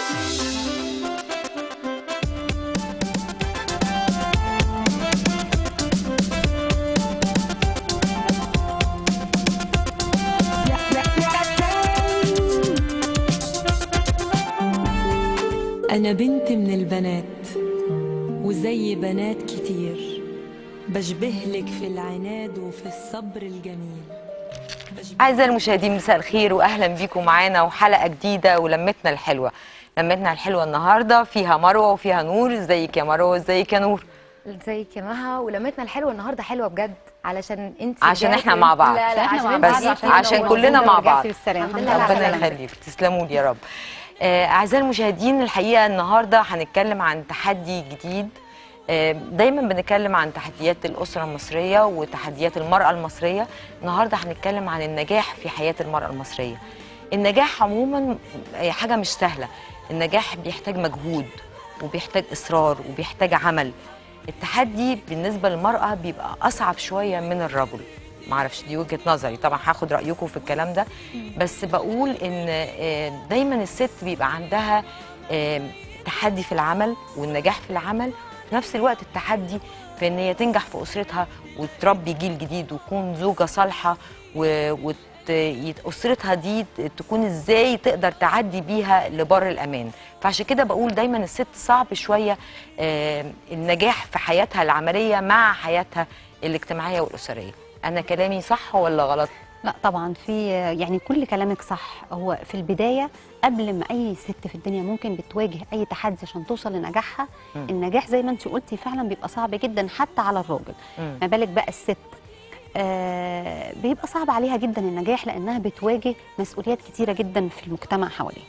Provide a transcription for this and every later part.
أنا بنت من البنات وزي بنات كتير بشبهلك في العناد وفي الصبر الجميل بشبه- أعزائي المشاهدين مساء الخير وأهلا بيكم معانا وحلقة جديدة ولمتنا الحلوة لمتنا الحلوة النهاردة فيها مروة وفيها نور ازيك يا مروة ازيك يا نور ازيك يا مها ولمتنا الحلوه النهارده حلوه بجد علشان انت عشان جاية احنا تقولي- مع بعض. لا لا إحنا عشان مع انت بعض بس جاية عشان تقولي كلنا مع بعض. بالسلامة الحمد لله على ربنا السلامة. يخليك تسلموا لي يا رب آه، أعزائي المشاهدين الحقيقة النهاردة هنتكلم عن تحدي جديد آه، دايما بنتكلم عن تحديات الأسرة المصرية وتحديات المرأة المصرية النهاردة هنتكلم عن النجاح في حياة المرأة المصرية النجاح عموما آه، حاجة مش سهلة النجاح بيحتاج مجهود وبيحتاج إصرار وبيحتاج عمل التحدي بالنسبة للمرأة بيبقى أصعب شوية من الرجل معرفش دي وجهة نظري طبعا هاخد رأيكم في الكلام ده بس بقول إن آه، دايما الست بيبقى عندها آه، تحدي في العمل والنجاح في العمل في نفس الوقت التحدي في ان هي تنجح في اسرتها وتربي جيل جديد وتكون زوجه صالحه و... وت... يت- اسرتها دي تكون ازاي تقدر تعدي بيها لبر الامان فعشان كده بقول دايما الست صعب شويه آه، النجاح في حياتها العمليه مع حياتها الاجتماعيه والاسريه انا كلامي صح ولا غلط لا طبعا في يعني كل كلامك صح هو في البدايه قبل ما اي ست في الدنيا ممكن بتواجه اي تحدي عشان توصل لنجاحها مم. النجاح زي ما انت قلتي فعلا بيبقى صعب جدا حتى على الراجل مم. ما بالك بقى الست آه بيبقى صعب عليها جدا النجاح لانها بتواجه مسؤوليات كتيره جدا في المجتمع حواليها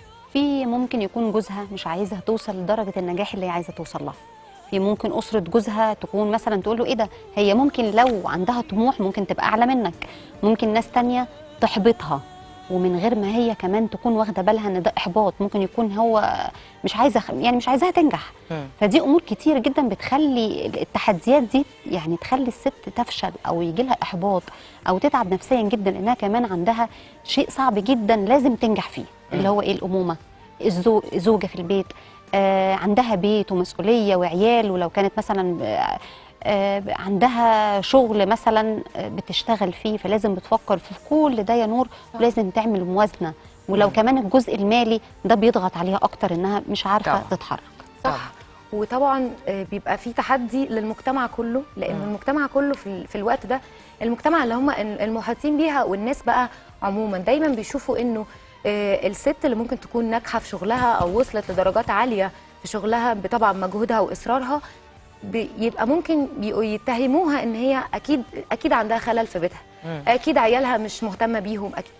في ممكن يكون جوزها مش عايزها توصل لدرجه النجاح اللي هي عايزه توصل لها في ممكن أسرة جوزها تكون مثلا تقول له إيه ده هي ممكن لو عندها طموح ممكن تبقى أعلى منك ممكن ناس تانية تحبطها ومن غير ما هي كمان تكون واخدة بالها إن ده إحباط ممكن يكون هو مش عايزة يعني مش عايزاها تنجح مم. فدي أمور كتير جدا بتخلي التحديات دي يعني تخلي الست تفشل أو يجي لها إحباط أو تتعب نفسيا جدا لأنها كمان عندها شيء صعب جدا لازم تنجح فيه اللي هو إيه الأمومة الزو- الزوجة في البيت آه، عندها بيت ومسؤولية وعيال ولو كانت مثلا آه، آه، عندها شغل مثلا آه، بتشتغل فيه فلازم بتفكر في كل ده يا نور ولازم تعمل موازنة ولو كمان الجزء المالي ده بيضغط عليها أكتر إنها مش عارفة طبعا. تتحرك طبعا. صح وطبعا آه، بيبقى في تحدي للمجتمع كله لان مم. المجتمع كله في, ال- في الوقت ده المجتمع اللي هم ال- المحيطين بيها والناس بقى عموما دايما بيشوفوا انه آه، الست اللي ممكن تكون ناجحه في شغلها او وصلت لدرجات عاليه في شغلها بطبعا مجهودها واصرارها بيبقى ممكن بيبقوا يتهموها ان هي اكيد اكيد عندها خلل في بيتها مم. اكيد عيالها مش مهتمه بيهم اكيد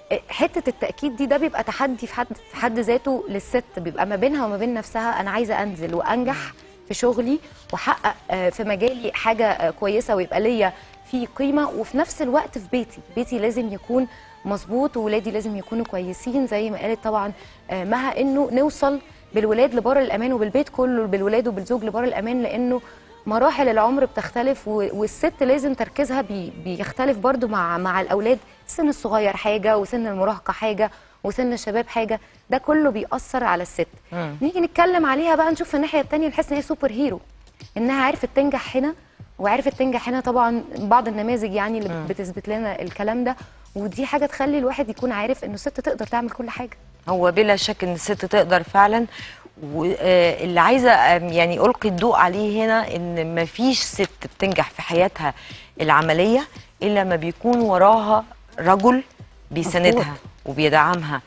حته التاكيد دي ده بيبقى تحدي في حد في حد ذاته للست بيبقى ما بينها وما بين نفسها انا عايزه انزل وانجح في شغلي واحقق آه، في مجالي حاجه آه، كويسه ويبقى ليا في قيمه وفي نفس الوقت في بيتي بيتي لازم يكون مظبوط وولادي لازم يكونوا كويسين زي ما قالت طبعا آه، مها انه نوصل بالولاد لبر الامان وبالبيت كله بالولاد وبالزوج لبر الامان لانه مراحل العمر بتختلف و- والست لازم تركيزها بي بيختلف برضو مع مع الاولاد السن الصغير حاجه وسن المراهقه حاجه وسن الشباب حاجه ده كله بيأثر على الست مم. نيجي نتكلم عليها بقى نشوف في الناحيه التانية نحس ان هي سوبر هيرو انها عرفت تنجح هنا وعرفت تنجح هنا طبعا بعض النماذج يعني اللي بتثبت لنا الكلام ده ودي حاجه تخلي الواحد يكون عارف انه الست تقدر تعمل كل حاجه هو بلا شك ان الست تقدر فعلا واللي عايزه آم، يعني القي الضوء عليه هنا ان مفيش ست بتنجح في حياتها العمليه الا ما بيكون وراها رجل بيساندها وبيدعمها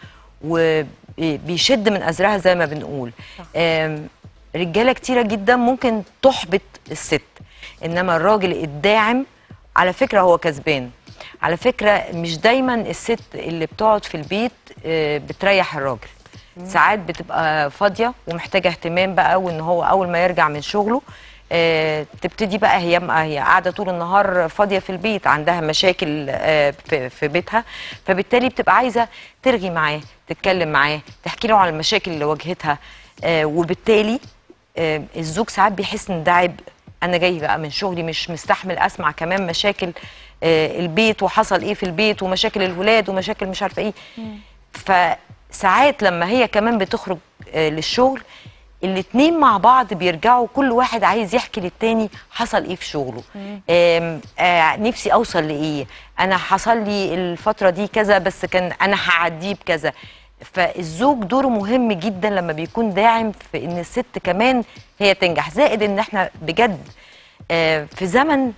وبيشد من ازرها زي ما بنقول آم، رجاله كتيره جدا ممكن تحبط الست انما الراجل الداعم على فكره هو كسبان على فكره مش دايما الست اللي بتقعد في البيت آه، بتريح الراجل ساعات بتبقى فاضيه ومحتاجه اهتمام بقى وان هو اول ما يرجع من شغله آه، تبتدي بقى هي هي قاعده طول النهار فاضيه في البيت عندها مشاكل آه، في في بيتها فبالتالي بتبقى عايزه ترغي معاه تتكلم معاه تحكي له عن المشاكل اللي واجهتها آه، وبالتالي آه، الزوج ساعات بيحس ان ده عبء انا جاي بقى من شغلي مش مستحمل اسمع كمان مشاكل آه، البيت وحصل ايه في البيت ومشاكل الولاد ومشاكل مش عارفه ايه ساعات لما هي كمان بتخرج آه، للشغل الاتنين مع بعض بيرجعوا كل واحد عايز يحكي للتاني حصل ايه في شغله آم، آه نفسي اوصل لايه انا حصل لي الفتره دي كذا بس كان انا هعديه بكذا فالزوج دوره مهم جدا لما بيكون داعم في ان الست كمان هي تنجح زائد ان احنا بجد آه، في زمن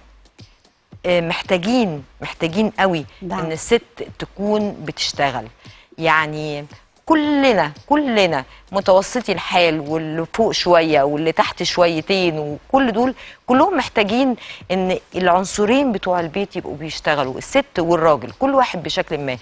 آه، محتاجين محتاجين قوي دعم. ان الست تكون بتشتغل يعني كلنا كلنا متوسطي الحال واللي فوق شويه واللي تحت شويتين وكل دول كلهم محتاجين ان العنصرين بتوع البيت يبقوا بيشتغلوا الست والراجل كل واحد بشكل ما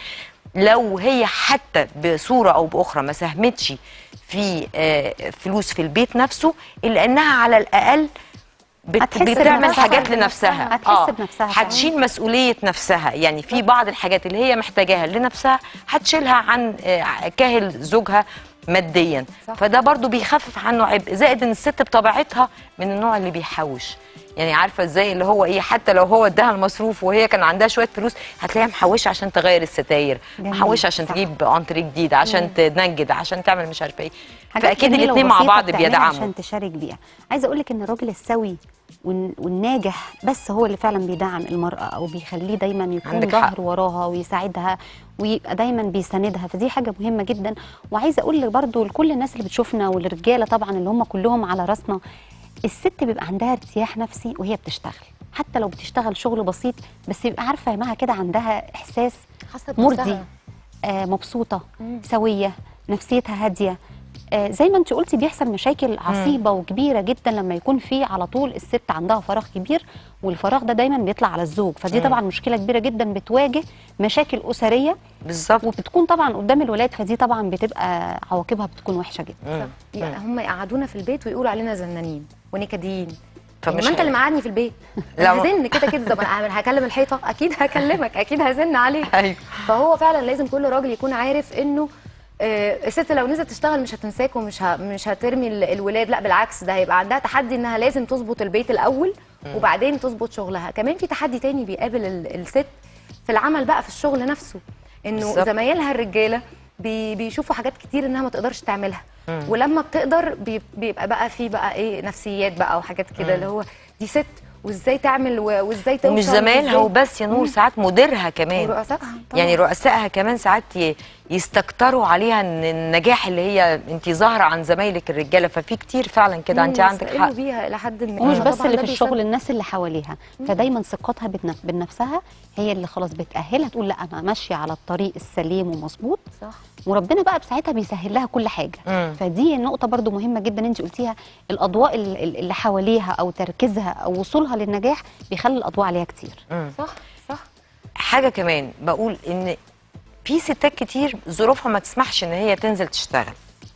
لو هي حتى بصوره او باخرى ما ساهمتش في آه، فلوس في البيت نفسه الا انها على الاقل بت... هتحس بتعمل بنفسها. حاجات لنفسها هتحس بنفسها فعلا. هتشيل مسؤوليه نفسها يعني في بعض الحاجات اللي هي محتاجاها لنفسها هتشيلها عن آه، كاهل زوجها ماديا صح. فده برضو بيخفف عنه عبء زائد ان الست بطبيعتها من النوع اللي بيحوش يعني عارفه ازاي اللي هو ايه حتى لو هو اداها المصروف وهي كان عندها شويه فلوس هتلاقيها محوشه عشان تغير الستاير جميل. محوشه عشان صح. تجيب انتري جديد عشان تنجد عشان تعمل مش عارفه ايه حاجات فاكيد جميلة الاثنين مع وبسيطة بعض بتعملها بيدعموا عشان تشارك بيها عايزه اقول لك ان الراجل السوي والن- والناجح بس هو اللي فعلا بيدعم المراه او بيخليه دايما يكون عندك حق. ظهر وراها ويساعدها ويبقى دايما بيساندها فدي حاجه مهمه جدا وعايزه اقول لك برضو لكل الناس اللي بتشوفنا والرجاله طبعا اللي هم كلهم على راسنا الست بيبقى عندها ارتياح نفسي وهي بتشتغل حتى لو بتشتغل شغل بسيط بس يبقى عارفه يا جماعه كده عندها احساس حاسه مرضي بنفسها. آه مبسوطه سويه نفسيتها هاديه آه زي ما انت قلتي بيحصل مشاكل عصيبه وكبيره جدا لما يكون في على طول الست عندها فراغ كبير والفراغ ده دايما بيطلع على الزوج فدي طبعا مشكله كبيره جدا بتواجه مشاكل اسريه بالظبط وبتكون طبعا قدام الولاد فدي طبعا بتبقى عواقبها بتكون وحشه جدا مم. يعني هم يقعدونا في البيت ويقولوا علينا زنانين ونكديين فمش يعني ما انت هي- اللي مقعدني في البيت لا، انا ما- هزن كده كده طب انا هكلم الحيطه اكيد هكلمك اكيد هزن عليك ايوه فهو فعلا لازم كل راجل يكون عارف انه آه، الست لو نزلت تشتغل مش هتنساك ومش ه... مش هترمي ال- الولاد لا بالعكس ده هيبقى عندها تحدي انها لازم تظبط البيت الاول وبعدين تظبط شغلها كمان في تحدي تاني بيقابل ال- الست في العمل بقى في الشغل نفسه انه بالظبط. زمايلها الرجاله بي... بيشوفوا حاجات كتير انها ما تقدرش تعملها ولما بتقدر بي... بيبقى بقى في بقى ايه نفسيات بقى وحاجات كده اللي هو دي ست وازاي تعمل و... وازاي توصل ومش زمايلها وإزاي- وبس يا نور ساعات مديرها كمان ورؤسائها طبعاً. يعني رؤسائها كمان ساعات ي- يستكتروا عليها ان النجاح اللي هي انت ظاهره عن زمايلك الرجاله ففي كتير فعلا كده انت مم، عندك يستقلوا حق بيها الى حد ما ومش فطبعاً بس اللي ده في الشغل بيسبب- الناس اللي حواليها فدايما ثقتها بتن- بنفسها هي اللي خلاص بتأهلها تقول لا انا ماشيه على الطريق السليم ومظبوط صح وربنا بقى بساعتها بيسهل لها كل حاجه مم. فدي نقطه برضو مهمه جدا انت قلتيها الاضواء ال- ال- اللي حواليها او تركيزها او وصولها للنجاح بيخلي الاضواء عليها كتير مم. صح صح حاجه كمان بقول ان في ستات كتير ظروفها ما تسمحش ان هي تنزل تشتغل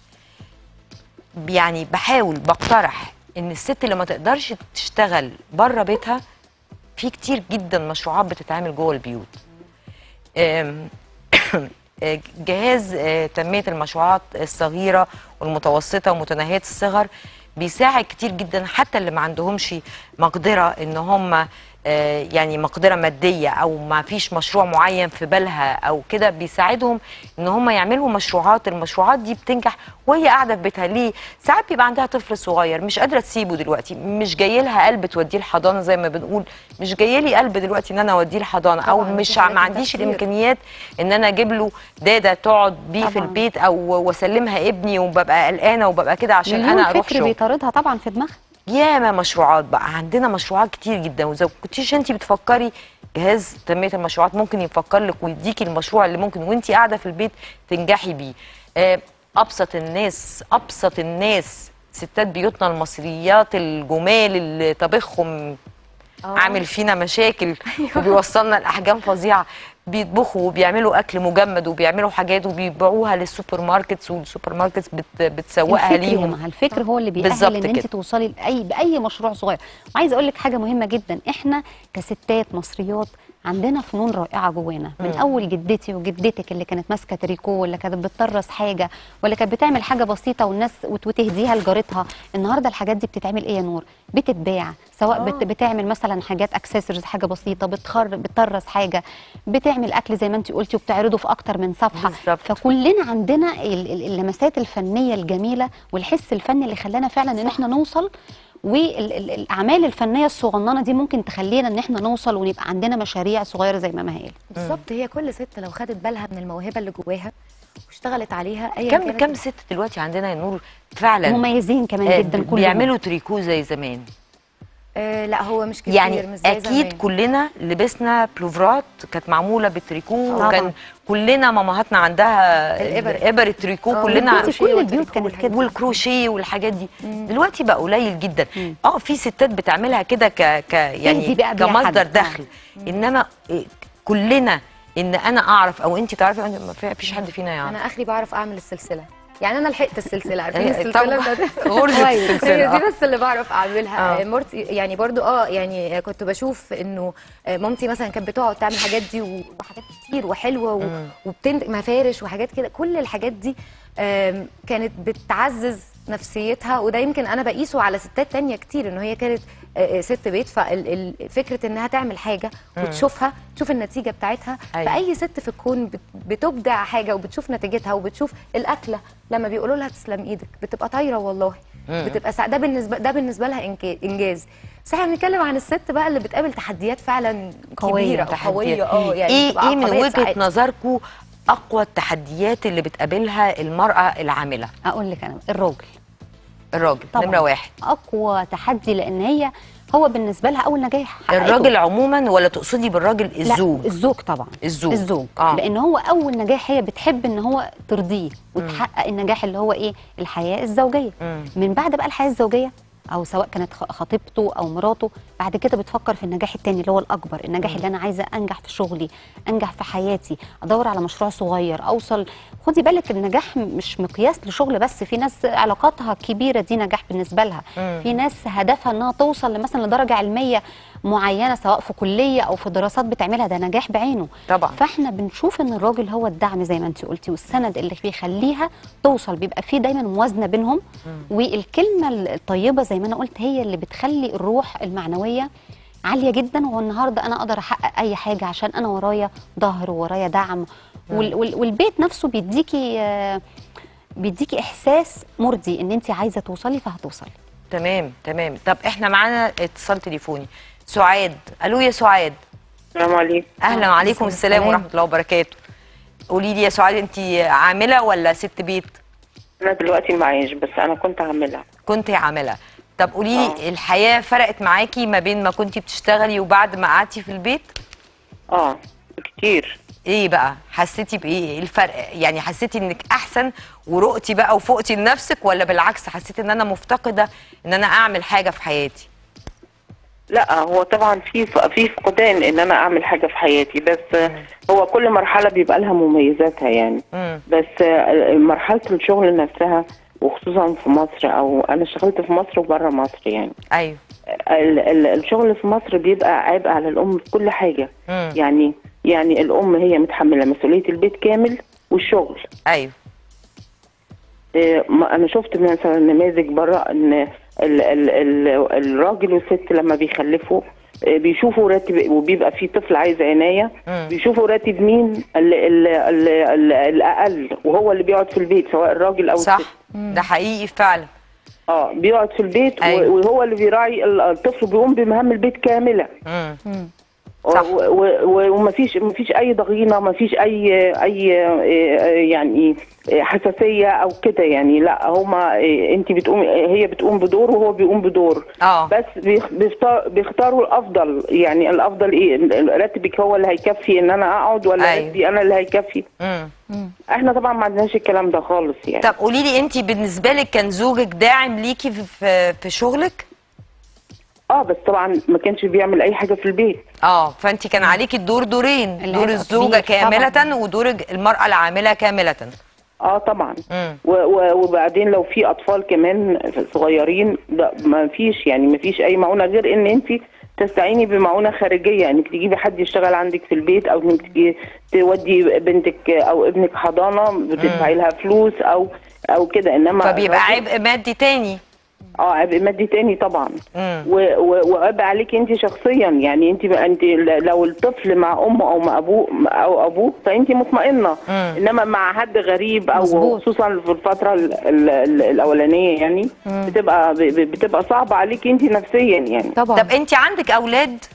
يعني بحاول بقترح ان الست اللي ما تقدرش تشتغل بره بيتها في كتير جدا مشروعات بتتعمل جوه البيوت آم، آه، جهاز آه، تنمية المشروعات الصغيرة والمتوسطة ومتناهية الصغر بيساعد كتير جدا حتى اللي ما عندهمش مقدرة ان هم آه، يعني مقدرة مادية او ما فيش مشروع معين في بالها او كده بيساعدهم ان هم يعملوا مشروعات المشروعات دي بتنجح وهي قاعدة في بيتها ليه ساعات بيبقى عندها طفل صغير مش قادرة تسيبه دلوقتي مش جاي لها قلب توديه الحضانة زي ما بنقول مش جاي لي قلب دلوقتي ان انا اوديه الحضانة او طبعاً، مش في حاجات ما عنديش كتير. الامكانيات ان انا اجيب له داده تقعد بيه في طبعاً. البيت او واسلمها ابني وببقى قلقانه وببقى كده عشان مليون انا اروح فكر شغل بيطاردها طبعا في دماغها ياما مشروعات بقى عندنا مشروعات كتير جدا واذا كنتيش انت بتفكري جهاز تنميه المشروعات ممكن يفكر لك ويديكي المشروع اللي ممكن وانت قاعده في البيت تنجحي بيه آه، ابسط الناس ابسط الناس ستات بيوتنا المصريات الجمال اللي طبخهم عامل فينا مشاكل وبيوصلنا لاحجام فظيعه بيطبخوا وبيعملوا اكل مجمد وبيعملوا حاجات وبيبيعوها للسوبر ماركتس والسوبر ماركتس بت بتسوقها الفكر يا ليهم جماعه الفكر هو اللي بالظبط بيأهل ان انت كده. توصلي لاي باي مشروع صغير وعايزه اقول لك حاجه مهمه جدا احنا كستات مصريات عندنا فنون رائعه جوانا من مم. اول جدتي وجدتك اللي كانت ماسكه تريكو ولا كانت بتطرز حاجه ولا كانت بتعمل حاجه بسيطه والناس وت- وتهديها لجارتها النهارده الحاجات دي بتتعمل ايه يا نور بتتباع سواء آه. بت بتعمل مثلا حاجات اكسسوارز حاجه بسيطه بتخر بتطرز حاجه بتعمل اكل زي ما انت قلتي وبتعرضه في اكتر من صفحه بالظبط. فكلنا عندنا ال- ال- اللمسات الفنيه الجميله والحس الفني اللي خلانا فعلا ان احنا نوصل والاعمال الفنيه الصغننه دي ممكن تخلينا ان احنا نوصل ونبقى عندنا مشاريع صغيره زي ما ما هي بالظبط هي كل ست لو خدت بالها من الموهبه اللي جواها واشتغلت عليها ايا كم كانت كم ست دلوقتي عندنا يا نور فعلا مميزين كمان آه، جدا كلهم بيعملوا تريكو زي زمان آه لا هو مش كتير يعني مش زي اكيد زمان. كلنا لبسنا بلوفرات كانت معموله بالتريكو طبعاً. وكان كلنا مامهاتنا عندها الإبر. ابر التريكو آه، كلنا كنت كل البيوت كانت كده والكروشيه والحاجات دي دلوقتي بقى قليل جدا اه في ستات بتعملها كده ك, ك يعني تهدي بقى بيها كمصدر حد. آه. دخل انما إيه، كلنا ان انا اعرف او انت تعرفي ما في- فيش حد فينا يعرف انا اخري بعرف اعمل السلسله يعني انا لحقت السلسله عارفين إيه، السلسله طبعاً. بتاعت- غرزة كويس. السلسلة، هي دي آه. بس اللي بعرف اعملها آه. آه. مرتي يعني برضو اه يعني كنت بشوف انه آه، مامتي مثلا كانت بتقعد تعمل الحاجات دي و- وحاجات كتير وحلوه و- وبتنتج مفارش وحاجات كده كل الحاجات دي آم، كانت بتعزز نفسيتها وده يمكن انا بقيسه على ستات تانية كتير انه هي كانت آه، آه، ست بيت ففكره انها تعمل حاجه وتشوفها تشوف النتيجه بتاعتها أيوة. فاي ست في الكون بت- بتبدع حاجه وبتشوف نتيجتها وبتشوف الاكله لما بيقولوا لها تسلم ايدك بتبقى طايره والله بتبقى سع... ده بالنسبه ده بالنسبه لها إنك- انجاز بس احنا بنتكلم عن الست بقى اللي بتقابل تحديات فعلا قوية. كبيره تحديات. وقويه اه يعني ايه بتبقى ايه من عقبات وجهه ساعات. نظركم اقوى التحديات اللي بتقابلها المراه العامله اقول لك انا الراجل الراجل طبعا نمره واحد اقوى تحدي لان هي هو بالنسبه لها اول نجاح حققته. الراجل عموما ولا تقصدي بالراجل لا الزوج الزوج طبعا الزوج. الزوج آه. آه. لان هو اول نجاح هي بتحب ان هو ترضيه وتحقق النجاح اللي هو ايه الحياه الزوجيه مم. من بعد بقى الحياه الزوجيه او سواء كانت خ- خطيبته او مراته بعد كده بتفكر في النجاح التاني اللي هو الاكبر النجاح اللي انا عايزه انجح في شغلي انجح في حياتي ادور على مشروع صغير اوصل خدي بالك النجاح م- مش مقياس لشغل بس في ناس علاقاتها كبيره دي نجاح بالنسبه لها مم. في ناس هدفها انها توصل مثلا لدرجه علميه معينه سواء في كليه او في دراسات بتعملها ده نجاح بعينه طبعا فاحنا بنشوف ان الراجل هو الدعم زي ما انت قلتي والسند اللي بيخليها توصل بيبقى فيه دايما موازنه بينهم والكلمه الطيبه زي ما انا قلت هي اللي بتخلي الروح المعنويه عاليه جدا والنهارده انا اقدر احقق اي حاجه عشان انا ورايا ظهر ورايا دعم وال وال والبيت نفسه بيديكي آه، بيديكي احساس مرضي ان انت عايزه توصلي فهتوصلي تمام تمام طب احنا معانا اتصال تليفوني سعاد الو يا سعاد السلام عليكم اهلا وعليكم السلام السلام. ورحمه الله وبركاته قولي لي يا سعاد انت عامله ولا ست بيت انا دلوقتي معيش بس انا كنت عاملها كنت عامله طب قولي لي آه. الحياه فرقت معاكي ما بين ما كنتي بتشتغلي وبعد ما قعدتي في البيت اه كتير ايه بقى حسيتي بايه ايه الفرق يعني حسيتي انك احسن ورقتي بقى وفقتي لنفسك ولا بالعكس حسيتي ان انا مفتقده ان انا اعمل حاجه في حياتي لا هو طبعا في في فقدان ان انا اعمل حاجه في حياتي بس هو كل مرحله بيبقى لها مميزاتها يعني امم بس آه، مرحله الشغل نفسها وخصوصا في مصر او انا اشتغلت في مصر وبره مصر يعني ايوه ال- ال- الشغل في مصر بيبقى عبء على الام في كل حاجه امم يعني يعني الام هي متحمله مسؤوليه البيت كامل والشغل ايوه إيه، ما انا شفت مثلا نماذج بره ان ال ال ال الراجل والست لما بيخلفوا إيه، بيشوفوا راتب وبيبقى في طفل عايز عنايه مم. بيشوفوا راتب مين ال ال ال ال الاقل وهو اللي بيقعد في البيت سواء الراجل او صح الست ده حقيقي فعلا اه بيقعد في البيت و- أيوة. وهو اللي بيراعي ال- الطفل بيقوم بمهام البيت كامله امم صح. و- و- و- ومفيش مفيش اي ضغينه مفيش اي اي آه، يعني آه، حساسيه او كده يعني لا هما آه، انت بتقوم هي بتقوم بدور وهو بيقوم بدور اه بس بيخ- بيختار بيختاروا الافضل يعني الافضل ايه راتبك هو اللي هيكفي ان انا اقعد ولا أيوة. راتبي انا اللي هيكفي امم احنا طبعا ما عندناش الكلام ده خالص يعني طب قولي لي انت بالنسبه لك كان زوجك داعم ليكي في في, في شغلك اه بس طبعا ما كانش بيعمل اي حاجه في البيت اه فانت كان عليكي الدور دورين اللي دور هيبقى الزوجه كبير كامله طبعاً. ودور المراه العامله كامله اه طبعا امم و- و- وبعدين لو في اطفال كمان صغيرين ده ما فيش يعني ما فيش اي معونه غير ان انت تستعيني بمعونه خارجيه انك تجيبي حد يشتغل عندك في البيت او انك تجي تودي بنتك او ابنك حضانه بتدفعي لها فلوس او او كده انما فبيبقى الراجل- عبء مادي تاني اه عبء مادي تاني طبعا مم. و- و- وعبء عليك انت شخصيا يعني انت انت ل- لو الطفل مع امه او مع ابوه او ابوه فانت مطمئنه مم. انما مع حد غريب او مظبوط. خصوصا في الفتره ال- ال- ال- الاولانيه يعني بتبقى ب- ب- بتبقى صعبه عليك انت نفسيا يعني طبعا طب انت عندك اولاد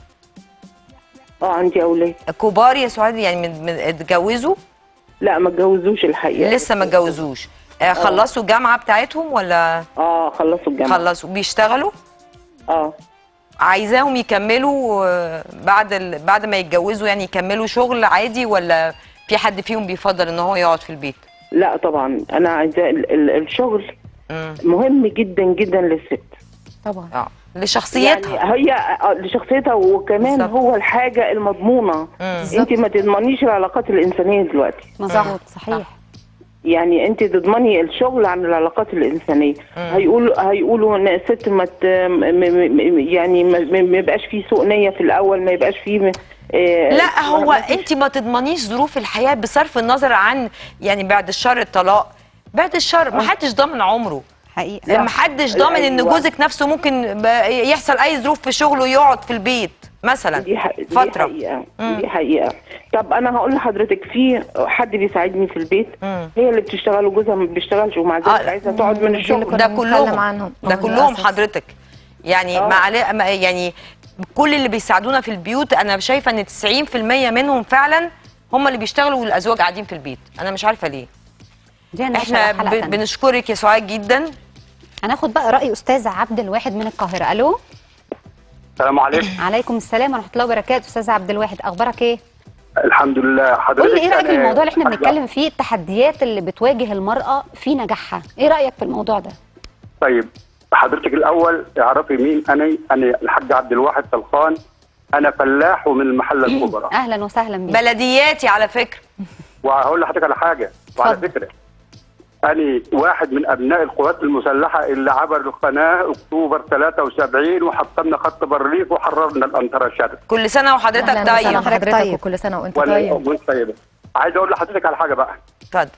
اه عندي اولاد كبار يا سعاد يعني من من اتجوزوا لا ما اتجوزوش الحقيقه لسه ما اتجوزوش آه، خلصوا الجامعه بتاعتهم ولا اه خلصوا الجامعه خلصوا بيشتغلوا اه عايزاهم يكملوا آه، بعد ال... بعد ما يتجوزوا يعني يكملوا شغل عادي ولا في حد فيهم بيفضل ان هو يقعد في البيت لا طبعا انا عايزه ال- ال- الشغل مم. مهم جدا جدا للست طبعا اه لشخصيتها يعني هي آه، لشخصيتها وكمان بالظبط. هو الحاجه المضمونه مم. انت ما تضمنيش العلاقات الانسانيه دلوقتي مظبوط صحيح يعني انت تضمني الشغل عن العلاقات الانسانيه هيقولوا هيقولوا ان الست ما ت- م- م- م- يعني ما ما- ما يبقاش فيه سوء نيه في الاول ما يبقاش فيه آه، لا هو ما فيش- انت ما تضمنيش ظروف الحياه بصرف النظر عن يعني بعد الشر الطلاق بعد الشر ما حدش ضامن عمره حقيقه ما حدش ضامن ان أيوة. جوزك نفسه ممكن ب- يحصل اي ظروف في شغله يقعد في البيت مثلا دي, ح... دي فتره حقيقه دي حقيقه طب انا هقول لحضرتك في حد بيساعدني في البيت مم. هي اللي بتشتغل وجوزها ما بيشتغلش ومع ذلك آه. عايزه تقعد من دي اللي الشغل كنا ده بنتكلم كلهم عنهم. ده آه، كلهم للأسف. حضرتك يعني آه. معلق ما- يعني كل اللي بيساعدونا في البيوت انا شايفه ان 90% منهم فعلا هم اللي بيشتغلوا والازواج قاعدين في البيت انا مش عارفه ليه دي هنناقشها احنا في حلقة ب- تانية. بنشكرك يا سعاد جدا هناخد بقى راي استاذ عبد الواحد من القاهره الو السلام عليكم عليكم السلام ورحمه الله وبركاته استاذ عبد الواحد اخبارك ايه الحمد لله حضرتك قول لي ايه رايك في أنا- الموضوع اللي احنا بنتكلم فيه التحديات اللي بتواجه المراه في نجاحها ايه رايك في الموضوع ده طيب حضرتك الاول اعرفي مين انا انا الحاج عبد الواحد طلخان انا فلاح ومن المحله الكبرى اهلا وسهلا بيك بلدياتي على فكره وهقول لحضرتك على حاجه وعلى اتفضل. فكره أنا واحد من أبناء القوات المسلحة اللي عبر القناة أكتوبر 73 وحطمنا خط بارليف وحررنا الأنطرة الشرق. كل سنه وحضرتك اهلا وسهلا طيب حضرتك حضرتك طيب. وكل سنه وانت ولا طيب وانت طيبة. عايز أقول لحضرتك على حاجة بقى. اتفضل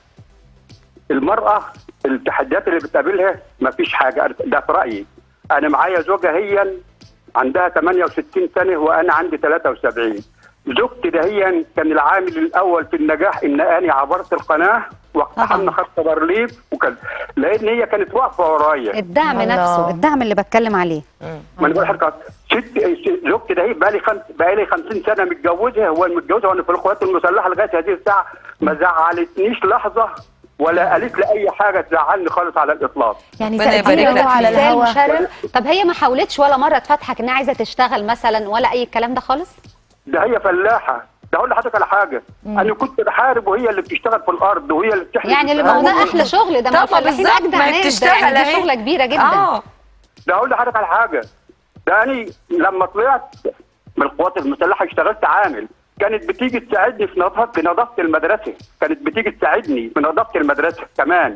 المرأة التحديات اللي بتقابلها مفيش حاجة ده في رأيي أنا معايا زوجة هي عندها 68 سنة وأنا عندي 73 زوجتي دهيا كان العامل الأول في النجاح إن أنا عبرت القناة واقتحمنا طبعاً. خط بارليف وكذا لأن هي كانت واقفة ورايا الدعم الله. نفسه الدعم اللي بتكلم عليه ما انا بقول لحضرتك ست زوجتي ده بقى لي خمس بقى لي 50 سنه متجوزها هو متجوزها وانا في القوات المسلحه لغايه هذه الساعه ما زعلتنيش لحظه ولا قالت لي اي حاجه تزعلني خالص على الاطلاق يعني ربنا تقدير يبارك لك هو على فيك. مثال الهوا مشرف طب هي ما حاولتش ولا مره تفتحك انها عايزه تشتغل مثلا ولا اي الكلام ده خالص ده هي فلاحه ده اقول لحضرتك على حاجه انا كنت بحارب وهي اللي بتشتغل في الارض وهي اللي بتحمي يعني اللي ما هو ده احلى شغل ده ما طبعا الفلاحين بالظبط، اجدع ما هي ناس ده يعني بتشتغل دي أهي. شغله كبيره جدا اه ده اقول لحضرتك على حاجه ده انا لما طلعت من القوات المسلحه اشتغلت عامل كانت بتيجي تساعدني في نظافه في نظافه المدرسه كانت بتيجي تساعدني في نظافه المدرسه كمان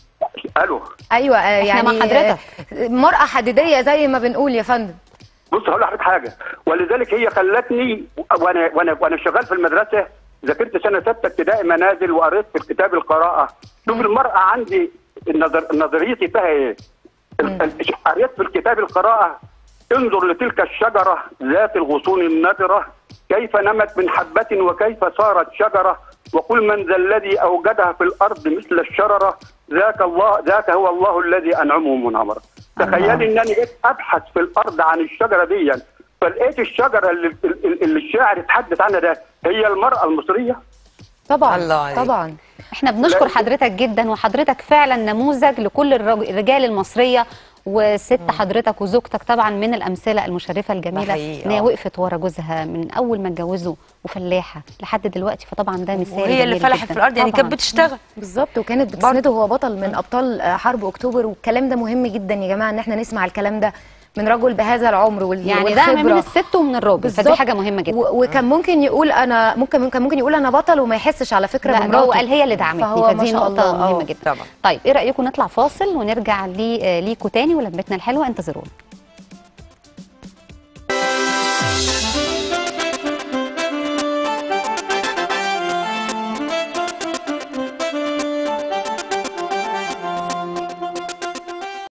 الو ايوه آه، إحنا يعني مع حضرتك. آه، مرأة حديدية زي ما بنقول يا فندم بص هقول لحضرتك حاجه ولذلك هي خلتني وانا وانا وانا شغال في المدرسه ذاكرت سنه سته ابتدائي منازل وقريت في كتاب القراءه شوف المراه عندي النظر نظريتي فيها ايه ال- ال- قريت في الكتاب القراءه انظر لتلك الشجره ذات الغصون النضره كيف نمت من حبه وكيف صارت شجره وقل من ذا الذي اوجدها في الارض مثل الشرره ذاك الله ذاك هو الله الذي انعمه منعمرا تخيلي ان انا جيت ابحث في الارض عن الشجره دي فلقيت الشجره اللي, اللي اللي الشاعر اتحدث عنها ده هي المراه المصريه طبعا الله عليك. طبعا احنا بنشكر لا. حضرتك جدا وحضرتك فعلا نموذج لكل الرج- الرجال المصريه وست حضرتك وزوجتك طبعا من الامثله المشرفه الجميله حقيقي، ان هي آه. وقفت ورا جوزها من اول ما اتجوزوا وفلاحه لحد دلوقتي فطبعا ده مثال وهي اللي جميل فلحت جداً. في الارض يعني طبعاً. كانت بتشتغل بالظبط وكانت بتسنده هو بطل من ابطال آه، حرب اكتوبر والكلام ده مهم جدا يا جماعه ان احنا نسمع الكلام ده من رجل بهذا العمر وال- يعني دعم من والخبرة. الست ومن الراجل فدي بالظبط. حاجه مهمه جدا و- وكان ممكن يقول انا ممكن كان ممكن يقول انا بطل وما يحسش على فكره لا ده بمراته هو قال هي اللي دعمتني فهو ما فدي شاء نقطه الله، آه. مهمه جدا طبعا. طيب ايه رايكم نطلع فاصل ونرجع لي- آه، ليكوا تاني ولمتنا الحلوه انتظرونا